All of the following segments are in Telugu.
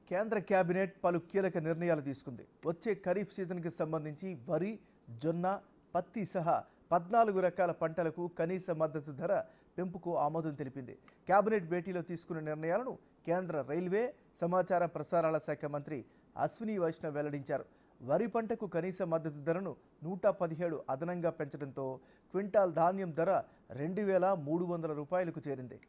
కేంద్ర కేబినెట్ పలు కీలక నిర్ణయాలు తీసుకుంది వచ్చే ఖరీఫ్ సీజన్కి సంబంధించి వరి జొన్న పత్తి సహా పద్నాలుగు రకాల పంటలకు కనీస మద్దతు ధర పెంపుకు ఆమోదం తెలిపింది కేబినెట్ భేటీలో తీసుకున్న నిర్ణయాలను కేంద్ర రైల్వే సమాచార ప్రసారాల శాఖ మంత్రి అశ్విని వైష్ణవ్ వెల్లడించారు వరి పంటకు కనీస మద్దతు ధరను నూట పదిహేడు అదనంగా పెంచడంతో క్వింటాల్ ధాన్యం ధర రెండు వేల మూడు వందల రూపాయలకు చేరింది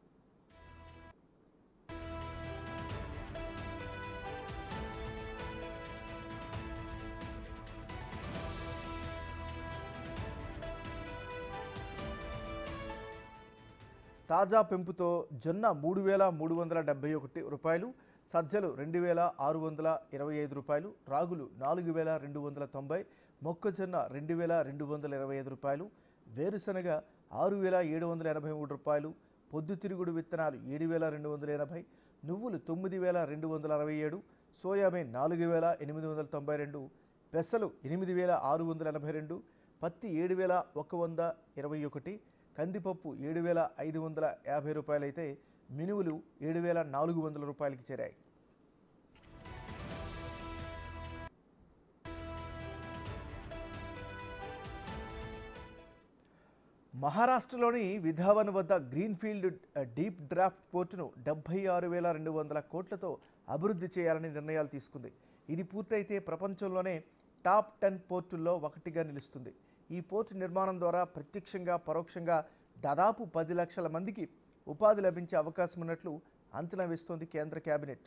తాజా పెంపుతో జొన్న మూడు వేల మూడు వందల డెబ్బై ఒకటి రూపాయలు సజ్జలు రెండు వేల ఆరు వందల ఇరవై ఐదు రూపాయలు రాగులు నాలుగు వేల రెండు వందల తొంభై మొక్కజొన్న రెండు వేల రెండు వందల ఇరవై ఐదు రూపాయలు వేరుశనగ ఆరు వేల ఏడు వందల ఎనభై మూడు రూపాయలు పొద్దుతిరుగుడు విత్తనాలు ఏడు వేల రెండు వందల ఎనభై నువ్వులు తొమ్మిది వేల రెండు వందల అరవై ఏడు సోయాబీన్ నాలుగు వేల ఎనిమిది వందల తొంభై రెండు పెసలు ఎనిమిది వేల ఆరు వందల ఎనభై రెండు పత్తి ఏడు వేల ఒక వంద ఇరవై ఒకటి కందిపప్పు ఏడు వేల ఐదు వందల యాభై రూపాయలైతే మినువులు ఏడు వేల నాలుగు వందల రూపాయలకి చేరాయి మహారాష్ట్రలోని విధావన్ వద్ద గ్రీన్ఫీల్డ్ డీప్ డ్రాఫ్ట్ పోర్టును డెబ్బై ఆరు వేల రెండు వందల కోట్లతో అభివృద్ధి చేయాలని నిర్ణయాలు తీసుకుంది ఇది పూర్తయితే ప్రపంచంలోనే టాప్ టెన్ పోర్టుల్లో ఒకటిగా నిలుస్తుంది ఈ పోర్టు నిర్మాణం ద్వారా ప్రత్యక్షంగా పరోక్షంగా దాదాపు పది లక్షల మందికి ఉపాధి లభించే అవకాశం ఉన్నట్లు అంచనా వేస్తోంది కేంద్ర కేబినెట్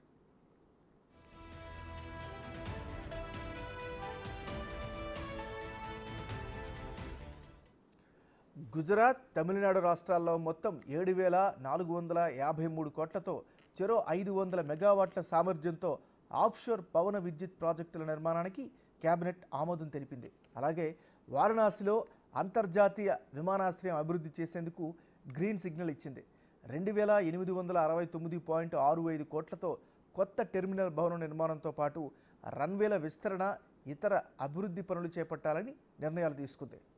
గుజరాత్ తమిళనాడు రాష్ట్రాల్లో మొత్తం ఏడు వేల నాలుగు వందల యాభై మూడు కోట్లతో చెరో ఐదు వందల మెగావాట్ల సామర్థ్యంతో ఆఫ్షోర్ పవన విద్యుత్ ప్రాజెక్టుల నిర్మాణానికి కేబినెట్ ఆమోదం తెలిపింది అలాగే వారణాసిలో అంతర్జాతీయ విమానాశ్రయం అభివృద్ధి చేసేందుకు గ్రీన్ సిగ్నల్ ఇచ్చింది రెండు వేల ఎనిమిది వందల అరవై తొమ్మిది పాయింట్ ఆరు ఐదు కోట్లతో కొత్త టెర్మినల్ భవనం నిర్మాణంతో పాటు రన్వేల విస్తరణ ఇతర అభివృద్ధి పనులు చేపట్టాలని నిర్ణయాలు తీసుకుంది